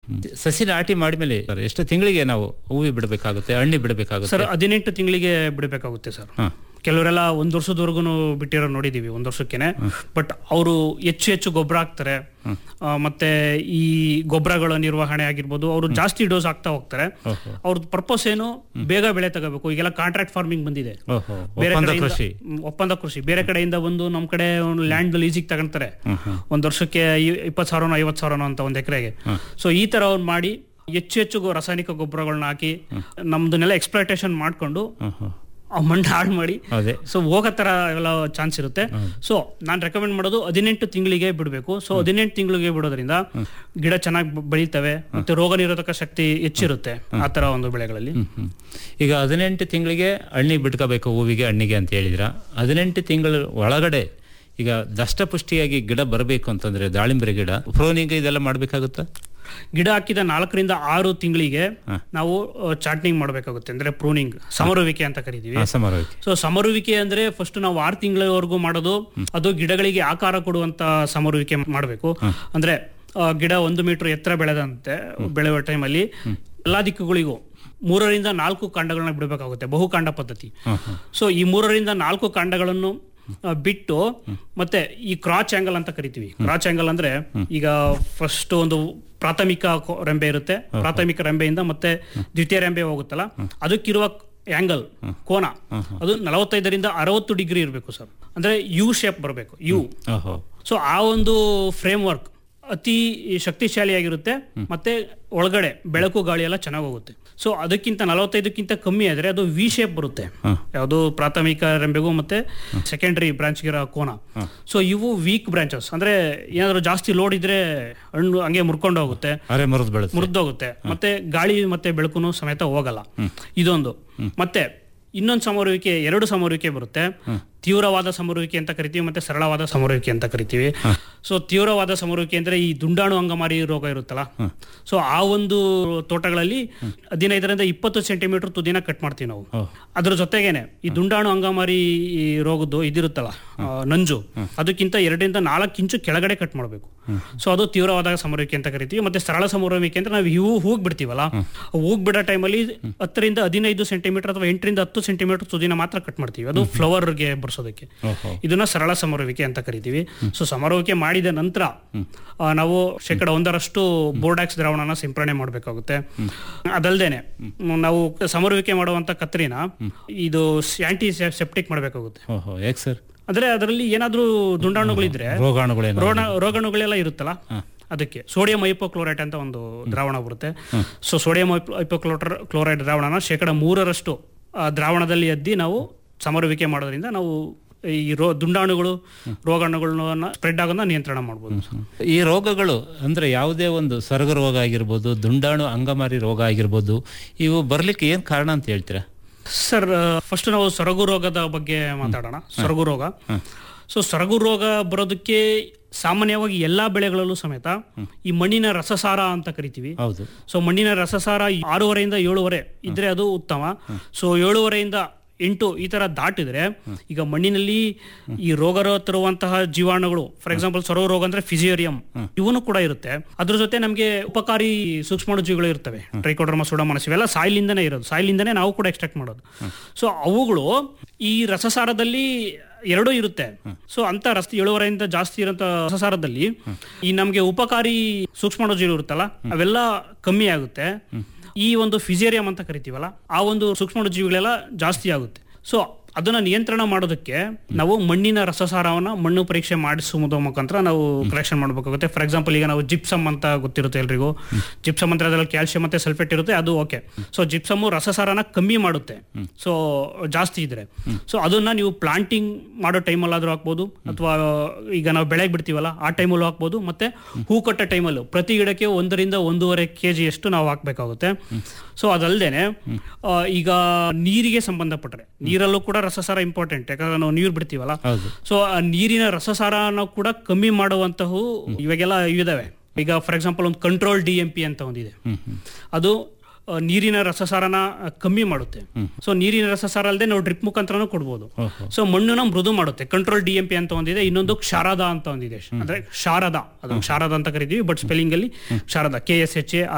ಸಸಿ ನಾಟಿ ಮಾಡಿದ್ಮೇಲೆ ಸರ್, ಎಷ್ಟು ತಿಂಗಳಿಗೆ ನಾವು ಹೂವಿ ಬಿಡಬೇಕಾಗುತ್ತೆ ಹಣ್ಣಿ ಬಿಡಬೇಕಾಗುತ್ತೆ ಸರ್ ಹದಿನೆಂಟು ತಿಂಗಳಿಗೆ ಬಿಡಬೇಕಾಗುತ್ತೆ ಸರ್ ಹಾ. ಕೆಲವರೆಲ್ಲ ಒಂದ್ ವರ್ಷದವರೆಗೂ ಬಿಟ್ಟಿರೋ ನೋಡಿದೀವಿ ಒಂದ್ ವರ್ಷಕ್ಕೆನೆ ಬಟ್ ಅವರು ಹೆಚ್ಚು ಹೆಚ್ಚು ಗೊಬ್ಬರ ಹಾಕ್ತಾರೆ ಆ, ಮತ್ತೆ ಈ ಗೊಬ್ಬರಗಳ ನಿರ್ವಹಣೆ ಆಗಿರ್ಬೋದು ಅವರು ಜಾಸ್ತಿ ಡೋಸ್ ಹಾಕ್ತಾ ಹೋಗ್ತಾರೆ ಓಹೋ. ಅವ್ರದ್ದು ಪರ್ಪಸ್ ಏನು ಬೇಗ ಬೆಳೆ ತಗೋಬೇಕು ಈಗೆಲ್ಲ ಕಾಂಟ್ರಾಕ್ಟ್ ಫಾರ್ಮಿಂಗ್ ಬಂದಿದೆ ಓಹೋ ಬೇರೆ ಒಪ್ಪಂದ ಕಡೆಯಿಂದ- ಕೃಷಿ ಹ್ಮ್, ಒಪ್ಪಂದ ಕೃಷಿ ಬೇರೆ ಕಡೆಯಿಂದ ಬಂದು ನಮ್ ಕಡೆ ಲ್ಯಾಂಡ್ ಲೀಸಿಗೆ ತಗೊಂತಾರೆ ಒಂದ್ ವರ್ಷಕ್ಕೆ ಇಪ್ಪತ್ತು ಸಾವಿರನೋ ಐವತ್ತು ಸಾವಿರನೋ ಅಂತ ಒಂದ್ ಎಕರೆಗೆ ಸೊ ಈ ತರ ಅವ್ರು ಮಾಡಿ ಹೆಚ್ಚು ಹೆಚ್ಚು ಗೊ- ರಾಸಾಯನಿಕ ಗೊಬ್ಬರಗಳನ್ನ ಹಾಕಿ ನಮ್ದನ್ನೆಲ್ಲ ಎಕ್ಸ್ಪ್ಲೈಟೇಷನ್ ಮಾಡ್ಕೊಂಡು ಹ್ಮ್, ಹ್ಮ್. ಆ ಮಣ್ಣು ಹಾಳು ಮಾಡಿ ಅದೇ ಸೊ ಹೋಗೋ ಥರ ಎಲ್ಲ ಚಾನ್ಸ್ ಇರುತ್ತೆ ಸೊ ನಾನು ರೆಕಮೆಂಡ್ ಮಾಡೋದು ಹದಿನೆಂಟು ತಿಂಗಳಿಗೆ ಬಿಡಬೇಕು ಸೊ ಹದಿನೆಂಟು ತಿಂಗಳಿಗೆ ಬಿಡೋದ್ರಿಂದ ಗಿಡ ಚೆನ್ನಾಗಿ ಬೆಳೀತವೆ ಮತ್ತೆ ರೋಗ ನಿರೋಧಕ ಶಕ್ತಿ ಹೆಚ್ಚಿರುತ್ತೆ ಆ ತರ ಒಂದು ಬೆಳೆಗಳಲ್ಲಿ ಹ್ಮ್. ಈಗ ಹದಿನೆಂಟು ತಿಂಗಳಿಗೆ ಹಣ್ಣಿ ಬಿಟ್ಕೋಬೇಕು ಹೂವಿಗೆ ಹಣ್ಣಿಗೆ ಅಂತ ಹೇಳಿದ್ರ ಹದಿನೆಂಟು ತಿಂಗಳ ಒಳಗಡೆ ಈಗ ದಷ್ಟಪುಷ್ಟಿಯಾಗಿ ಗಿಡ ಬರಬೇಕು ಅಂತಂದ್ರೆ ದಾಳಿಂಬೆ ಗಿಡ ಫ್ರೋನಿಂಗ್ ಇದೆಲ್ಲ ಮಾಡ್ಬೇಕಾಗುತ್ತಾ ಗಿಡ ಹಾಕಿದ ನಾಲ್ಕರಿಂದ ಆರು ತಿಂಗಳಿಗೆ ನಾವು ಚಾಟ್ನಿಂಗ್ ಮಾಡಬೇಕಾಗುತ್ತೆ ಅಂದ್ರೆ ಪ್ರೂನಿಂಗ್ ಸಮರುವಿಕೆ ಅಂತ ಕರಿತೀವಿ ಸಮಾರೋಹಕ್ಕೆ ಸೊ ಸಮರುವಿಕೆ ಅಂದ್ರೆ ಫಸ್ಟ್ ನಾವು ಆರು ತಿಂಗಳವರೆಗೂ ಮಾಡೋದು ಅದು ಗಿಡಗಳಿಗೆ ಆಕಾರ ಕೊಡುವಂತ ಸಮರುವಿಕೆ ಮಾಡಬೇಕು ಅಂದ್ರೆ ಆ, ಗಿಡ ಒಂದು ಮೀಟರ್ ಎತ್ತರ ಬೆಳೆದಂತೆ ಬೆಳೆಯುವ ಟೈಮಲ್ಲಿ ಎಲ್ಲಾ ದಿಕ್ಕುಗಳಿಗೂ ಮೂರರಿಂದ ನಾಲ್ಕು ಕಾಂಡಗಳನ್ನ ಬಿಡಬೇಕಾಗುತ್ತೆ ಬಹುಕಾಂಡ ಪದ್ಧತಿ ಸೊ ಈ ಮೂರರಿಂದ ನಾಲ್ಕು ಕಾಂಡಗಳನ್ನು ಆ, ಬಿಟ್ಟು ಮತ್ತೆ ಈ ಕ್ರಾಚ್ ಆಂಗಲ್ ಅಂತ ಕರಿತೀವಿ ಕ್ರಾಚ್ ಆಂಗಲ್ ಅಂದ್ರೆ ಈಗ ಫಸ್ಟ್ ಒಂದು ಪ್ರಾಥಮಿಕ ಕೊ- ರೆಂಬೆ ಇರುತ್ತೆ ಪ್ರಾಥಮಿಕ ರೆಂಬೆಯಿಂದ ಮತ್ತೆ ದ್ವಿತೀಯ ರೆಂಬೆ ಹೋಗುತ್ತಲ್ಲ ಅದಕ್ಕಿರುವ ಆಂಗಲ್ ಕೋನ ಅದು ನಲವತ್ತೈದರಿಂದ ಅರವತ್ತು ಡಿಗ್ರಿ ಇರಬೇಕು ಸರ್ ಅಂದ್ರೆ ಯು ಶೇಪ್ ಬರಬೇಕು ಯು ಓಹೋ ಸೊ ಆ ಒಂದು ಫ್ರೇಮ್ ವರ್ಕ್ ಅತಿ ಶಕ್ತಿಶಾಲಿಯಾಗಿರುತ್ತೆ ಮತ್ತೆ ಒಳಗಡೆ ಬೆಳಕು ಗಾಳಿ ಎಲ್ಲ ಚೆನ್ನಾಗಿ ಹೋಗುತ್ತೆ ಸೊ ಅದಕ್ಕಿಂತ ನಲವತ್ತೈದಕ್ಕಿಂತ ಕಮ್ಮಿ ಆದ್ರೆ ಅದು ವಿ ಶೇಪ್ ಬರುತ್ತೆ ಯಾವುದು ಪ್ರಾಥಮಿಕ ರೆಂಬೆಗೂ ಮತ್ತೆ ಸೆಕೆಂಡರಿ ಬ್ರಾಂಚ್ಗಿರೋ ಕೋನ ಸೊ ಇವು ವೀಕ್ ಬ್ರಾಂಚಸ್ ಅಂದ್ರೆ ಏನಾದ್ರು ಜಾಸ್ತಿ ಲೋಡ್ ಇದ್ರೆ ಹಣ್ಣು ಹಂಗೆ ಮುರ್ಕೊಂಡು ಹೋಗುತ್ತೆ ಅರೆ ಮರದ್ ಬೆಳೆದು ಮುರಿದೋಗುತ್ತೆ ಮತ್ತೆ ಗಾಳಿ ಮತ್ತೆ ಬೆಳಕುನು ಸಮೇತ ಹೋಗಲ್ಲ ಇದೊಂದು ಮತ್ತೆ ಇನ್ನೊಂದು ಸಮರುವಿಕೆ ಎರಡು ಸಮರುವಿಕೆ ಬರುತ್ತೆ ತೀವ್ರವಾದ ಸಮರುವಿಕೆ ಅಂತ ಕರಿತೀವಿ ಮತ್ತೆ ಸರಳವಾದ ಸಮರುವಿಕೆ ಅಂತ ಕರಿತೀವಿ ಸೊ ತೀವ್ರವಾದ ಸಮರುವಿಕೆ ಅಂದ್ರೆ ಈ ದುಂಡಾಣು ಅಂಗಮಾರಿ ರೋಗ ಇರುತ್ತಲ್ಲ ಸೊ ಆ ಒಂದು ತೋಟಗಳಲ್ಲಿ ಹದಿನೈದರಿಂದ ಇಪ್ಪತ್ತು ಸೆಂಟಿಮೀಟರ್ ತುದಿನ ಕಟ್ ಮಾಡ್ತೀವಿ ನಾವು ಅದ್ರ ಜೊತೆಗೇನೆ ಈ ದುಂಡಾಣು ಅಂಗಮಾರಿ ಈ ರೋಗದ್ದು ಇದಿರುತ್ತಲ್ಲ ಆ, ನಂಜು ಅದಕ್ಕಿಂತ ಎರಡರಿಂದ ನಾಲ್ಕು ಇಂಚು ಕೆಳಗಡೆ ಕಟ್ ಮಾಡಬೇಕು ಸೊ ಅದು ತೀವ್ರವಾದ ಸಮರುವಿಕೆ ಅಂತ ಕರಿತೀವಿ ಮತ್ತೆ ಸರಳ ಸಮರುವಿಕೆ ಅಂದ್ರೆ ನಾವು ಇವು ಹೂಗ್ ಬಿಡ್ತೀವಲ್ಲ ಹೂಗ್ ಬಿಡೋ ಟೈಮಲ್ಲಿ ಹತ್ತರಿಂದ ಹದಿನೈದು ಸೆಂಟಿಮೀಟರ್ ಅಥವಾ ಎಂಟರಿಂದ ಹತ್ತು ಸೆಂಟಿಮೀಟರ್ ತುದಿನ ಮಾತ್ರ ಕಟ್ ಮಾಡ್ತೀವಿ ಅದು ಫ್ಲವರ್ಗೆ ಬರ್ಸೋದಕ್ಕೆ ಓಹೋ ಇದನ್ನ ಸರಳ ಸಮರುವಿಕೆ ಅಂತ ಕರಿತೀವಿ ಸೊ ಸಮರುವಿಕೆ ಮಾಡಿದ ನಂತರ ಆ, ನಾವು ಶೇಕಡ ಒಂದರಷ್ಟು ಬೋರ್ಡಾಕ್ಸ್ ದ್ರಾವಣನ ಸಿಂಪರಣೆ ಮಾಡಬೇಕಾಗುತ್ತೆ ಅದಲ್ದೇನೆ ಮ್, ನಾವು ಸಮರುವಿಕೆ ಮಾಡುವಂತ ಕತ್ರಿನ ಇದು ಆಂಟಿ ಸೆಪ್ಟಿಕ್ ಮಾಡಬೇಕಾಗುತ್ತೆ ಓಹೋ ಯಾಕೆ ಸರ್ ಅಂದ್ರೆ ಅದರಲ್ಲಿ ಏನಾದ್ರೂ ದುಂಡಾಣುಗಳಿದ್ರೆ ರೋಗಾಣುಗಳೇನು ರೋಣ ರೋಗಾಣುಗಳೆಲ್ಲ ಇರುತ್ತಲ್ಲ ಅದಕ್ಕೆ ಸೋಡಿಯಂ ಹೈಪೋಕ್ಲೋರೈಡ್ ಅಂತ ಒಂದು ದ್ರಾವಣ ಬರುತ್ತೆ ಸೊ ಸೋಡಿಯಂ ಹೈಪೋಕ್ಲೋಟರ್ ಕ್ಲೋರೈಡ್ ದ್ರಾವಣನ ಶೇಕಡ ಮೂರರಷ್ಟು ಆ ದ್ರಾವಣದಲ್ಲಿ ಅದ್ದಿ ನಾವು ಸಮರುವಿಕೆ ಮಾಡೋದ್ರಿಂದ ನಾವು ಈ ರೋ ದುಂಡಾಣುಗಳು ರೋಗಾಣುಗಳನ್ನ ಸ್ಪ್ರೆಡ್ ಆಗೋದನ್ನ ನಿಯಂತ್ರಣ ಮಾಡ್ಬೋದು ಈ ರೋಗಗಳು ಅಂದ್ರೆ ಯಾವುದೇ ಒಂದು ಸೊರಗ ರೋಗ ಆಗಿರ್ಬೋದು ದುಂಡಾಣು ಅಂಗಮಾರಿ ರೋಗ ಆಗಿರ್ಬೋದು ಇವು ಬರ್ಲಿಕ್ಕೆ ಏನ್ ಕಾರಣ ಅಂತ ಹೇಳ್ತೀರಾ ಸರ್ ಫಸ್ಟ್ ನಾವು ಸೊರಗು ರೋಗದ ಬಗ್ಗೆ ಮಾತಾಡೋಣ ಸೊರಗು ರೋಗ ಸೊ ಸೊರಗು ರೋಗ ಬರೋದಕ್ಕೆ ಸಾಮಾನ್ಯವಾಗಿ ಎಲ್ಲಾ ಬೆಳೆಗಳಲ್ಲೂ ಸಮೇತ ಈ ಮಣ್ಣಿನ ರಸಸಾರ ಅಂತ ಕರಿತೀವಿ ಹೌದು ಸೊ ಮಣ್ಣಿನ ರಸಸಾರ ಆರೂವರೆಯಿಂದ ಏಳುವರೆ ಇದ್ರೆ ಅದು ಉತ್ತಮ ಸೊ ಏಳುವರೆಯಿಂದ ಎಂಟು ಈ ತರ ದಾಟಿದ್ರೆ ಈಗ ಮಣ್ಣಿನಲ್ಲಿ ಈ ರೋಗ ತರುವಂತಹ ಜೀವಾಣುಗಳು ಫಾರ್ ಎಕ್ಸಾಂಪಲ್ ಸೊರವ ರೋಗ ಅಂದ್ರೆ ಫಿಸಿಯೋರಿಯಂ ಇವನು ಕೂಡ ಇರುತ್ತೆ ಅದ್ರ ಜೊತೆ ನಮಗೆ ಉಪಕಾರಿ ಸೂಕ್ಷ್ಮಾಣುಜೀವಿಗಳು ಇರ್ತವೆ ಟ್ರೈಕೋಡರ್ಮ ಸುಡಮನಸ್ ಇವೆಲ್ಲ ಸಾಯಿಲಿಂದನೇ ಇರೋದು ಸಾಯಿಲಿಂದನೇ ನಾವು ಕೂಡ ಎಕ್ಸ್ಟ್ರಾಕ್ಟ್ ಮಾಡೋದು ಸೊ ಅವುಗಳು ಈ ರಸಸಾರದಲ್ಲಿ ಎರಡೂ ಇರುತ್ತೆ ಸೊ ಅಂತ ರಸ್ತೆ ಏಳುವರೆಯಿಂದ ಜಾಸ್ತಿ ಇರೋಂಥ ರಸಸಾರದಲ್ಲಿ ಈ ನಮಗೆ ಉಪಕಾರಿ ಸೂಕ್ಷ್ಮಾಣುಜೀವಿ ಇರುತ್ತಲ್ಲ ಅವೆಲ್ಲ ಕಮ್ಮಿ ಆಗುತ್ತೆ ಈ ಒಂದು ಫಿಸೇರಿಯಂ ಅಂತ ಕರಿತೀವಲ್ಲ ಆ ಒಂದು ಸೂಕ್ಷ್ಮಾಣುಜೀವಿಗಳೆಲ್ಲ ಜಾಸ್ತಿ ಆಗುತ್ತೆ ಸೊ ಅದನ್ನ ನಿಯಂತ್ರಣ ಮಾಡೋದಕ್ಕೆ ನಾವು ಮಣ್ಣಿನ ರಸಸಾರವನ್ನ ಮಣ್ಣು ಪರೀಕ್ಷೆ ಮಾಡಿಸುವುದರ ಮುಖಾಂತರ ನಾವು ಕರೆಕ್ಷನ್ ಮಾಡಬೇಕಾಗುತ್ತೆ ಫಾರ್ ಎಕ್ಸಾಂಪಲ್ ಈಗ ನಾವು ಜಿಪ್ಸಮ್ ಅಂತ ಗೊತ್ತಿರುತ್ತೆ ಎಲ್ರಿಗೂ ಜಿಪ್ಸಮ್ ಅಂದ್ರೆ ಅದರಲ್ಲಿ ಕ್ಯಾಲ್ಸಿಯಂ ಮತ್ತೆ ಸಲ್ಫೇಟ್ ಇರುತ್ತೆ ಅದು ಓಕೆ ಸೊ ಜಿಪ್ಸಮ್ ರಸಸಾರನ ಕಮ್ಮಿ ಮಾಡುತ್ತೆ ಸೊ ಜಾಸ್ತಿ ಇದ್ರೆ ಸೊ ಅದನ್ನ ನೀವು ಪ್ಲಾಂಟಿಂಗ್ ಮಾಡೋ ಟೈಮಲ್ಲಾದ್ರೂ ಹಾಕ್ಬೋದು ಅಥವಾ ಈಗ ನಾವು ಬೆಳೆಗೆ ಬಿಡ್ತೀವಲ್ಲ ಆ ಟೈಮಲ್ಲೂ ಹಾಕ್ಬೋದು ಮತ್ತೆ ಹೂ ಕಟ್ಟೋ ಟೈಮಲ್ಲೂ ಪ್ರತಿ ಗಿಡಕ್ಕೆ ಒಂದರಿಂದ ಒಂದೂವರೆ ಕೆ ಅಷ್ಟು ನಾವು ಹಾಕ್ಬೇಕಾಗುತ್ತೆ ಸೊ ಅದಲ್ದೇನೆ ಆ, ಈಗ ನೀರಿಗೆ ಸಂಬಂಧಪಟ್ಟರೆ ನೀರಲ್ಲೂ ಕೂಡ ರಸಸಾರ ಇಂಪಾರ್ಟೆಂಟ್ ಯಾಕಂದ್ರೆ ನಾವು ನೀರು ಬಿಡ್ತೀವಲ್ಲ ಹೌದು ಸೊ ಆ ನೀರಿನ ರಸಸಾರನ ಕೂಡ ಕಮ್ಮಿ ಮಾಡುವಂತಹ ಇವಾಗೆಲ್ಲ ಇದಾವೆ ಈಗ ಫಾರ್ ಎಕ್ಸಾಂಪಲ್ ಒಂದು ಕಂಟ್ರೋಲ್ ಡಿ ಎಂ ಪಿ ಅಂತ ಒಂದಿದೆ ಅದು ಆ, ನೀರಿನ ರಸಸಾರನ ಆ, ಕಮ್ಮಿ ಮಾಡುತ್ತೆ ಸೊ ನೀರಿನ ರಸಸಾರ ಅಲ್ಲದೆ ನಾವು ಡ್ರಿಪ್ ಮುಖಾಂತರನೂ ಕೊಡ್ಬೋದು ಓಹೋ. ಸೊ ಮಣ್ಣನ್ನ ಮೃದು ಮಾಡುತ್ತೆ ಕಂಟ್ರೋಲ್ ಡಿ ಎಂ ಪಿ ಅಂತ ಒಂದಿದೆ ಇನ್ನೊಂದು ಕ್ಷಾರದ ಅಂತ ಒಂದಿದೆ ಅಂದ್ರೆ ಶಾರದ ಅದು ಶಾರದ ಅಂತ ಕರಿತೀವಿ ಬಟ್ ಸ್ಪೆಲ್ಲಿಂಗ್ ಅಲ್ಲಿ Sharada K S H A